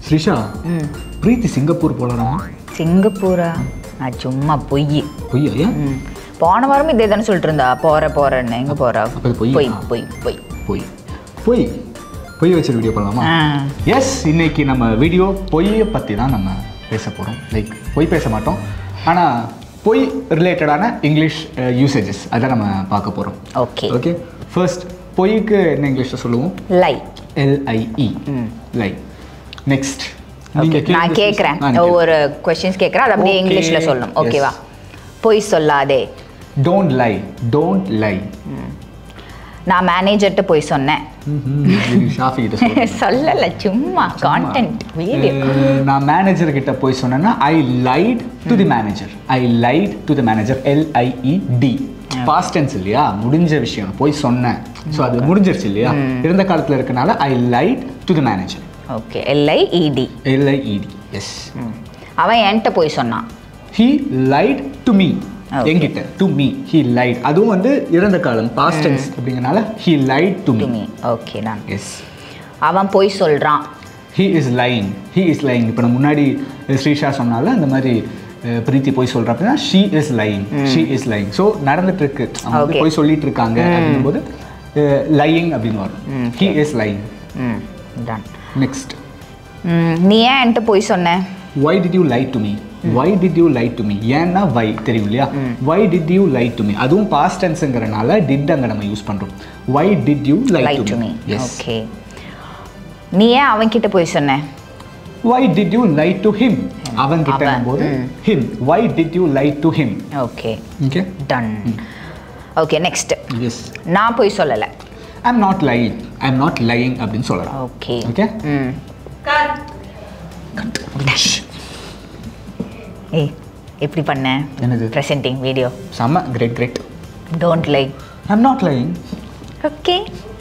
ஸ்ரீஷா பிரீத்தி Singapore போகலாம் சிங்கப்பூரா நான் சும்மா பொய் பொய்யா ஏன் ம். போன வாரமும் இதே தானே சொல்லிட்டு இருந்தா போற போறேன்னு எங்க போறா அப்ப இது பொய்யா? பொய் பொய் பொய் பொய் பொய் பொய் வச்சு வீடியோ பண்ணலாமா ஆ. எஸ் இன்னைக்கு நம்ம வீடியோ பொய்யை பற்றி தான் நம்ம பேச போகிறோம் லைக் பொய் பேச மாட்டோம் ஆனால் பொய் ரிலேட்டடான இங்கிலீஷ் யூசேஜஸ் அதான் நம்ம பார்க்க போகிறோம் ஓகே ஓகே ஃபர்ஸ்ட் பொய்க்கு என்ன இங்கிலீஷில் சொல்லுவோம் லை எல்ஐஇ லை நெக்ஸ்ட் நான் கேட்குறேன் ஒவ்வொரு கொஸ்டின்ஸ் கேட்குறேன் அது அப்படியே Okay. இங்கிலீஷ்ல சொல்லணும் Yes. ஓகேவா பொய் சொல்லாதே டோன்ட் லை டோன்ட் லை நான் மேனேஜர்கிட்ட போய் சொன்னேன் ஷாஃபி கிட்ட சொல்லு. சொல்லல சும்மா கான்டென்ட் வீடியோ அஹ், நான் மேனேஜர் கிட்ட போய் சொன்னேன்னா I lied to the manager I lied to the manager L I E D past tense இல்லையா முடிஞ்ச விஷயம் போய் சொன்னேன் ஸோ அது முடிஞ்சிருச்சு இல்லையா இருந்த காலத்தில் இருக்கனால I lied to the manager okay L I E D L I E D yes அவன் என்கிட்ட போய் சொன்னான் he lied to me Okay. என்கிட்ட டு மீ ஹீ லைட் அதுவும் வந்து இறந்த காலம் பாஸ்ட் டென்ஸ் அப்படிங்கறனால he lied to to me me okay நான் எஸ் அவன் போய் சொல்றான் he is lying he is lying இப்போ நம்ம முன்னாடி ஸ்ரீஷா சொன்னால அந்த மாதிரி அஹ், பிரீத்தி போய் சொல்கிறா அப்படின்னா she is lying she is lying so நடந்துட்டு இருக்கு அவங்க வந்து Okay. போய் சொல்லிட்டு இருக்காங்க அப்படிங்கும்போது லையிங் அப்படின்னு வரும் he is lying hmm done next நீ ஏன் என்கிட்ட போய் சொன்ன why did you lie to me why did you lie to me ஏன்னா வை தெரியும் இல்லையா why did you lie to me அதுவும் பாஸ்ட் டென்ஸுங்கிறனால டிட் அங்கே நம்ம யூஸ் பண்ணுறோம் why did you lie lie to to me me yes okay நீ ஏன் அவன் கிட்ட போய் சொன்ன why did you lie to him அவன் கிட்ட அவன், போது him why did you lie to him okay okay done okay next yes நான் போய் சொல்லலை I'm not lying I'm not lying அப்படின்னு சொல்லலாம் ஓகே ஓகே ம் ஏய் எப்படி பண்ண என்னது ப்ரெசென்டிங் வீடியோ செம்ம great great don't like I'm not lying okay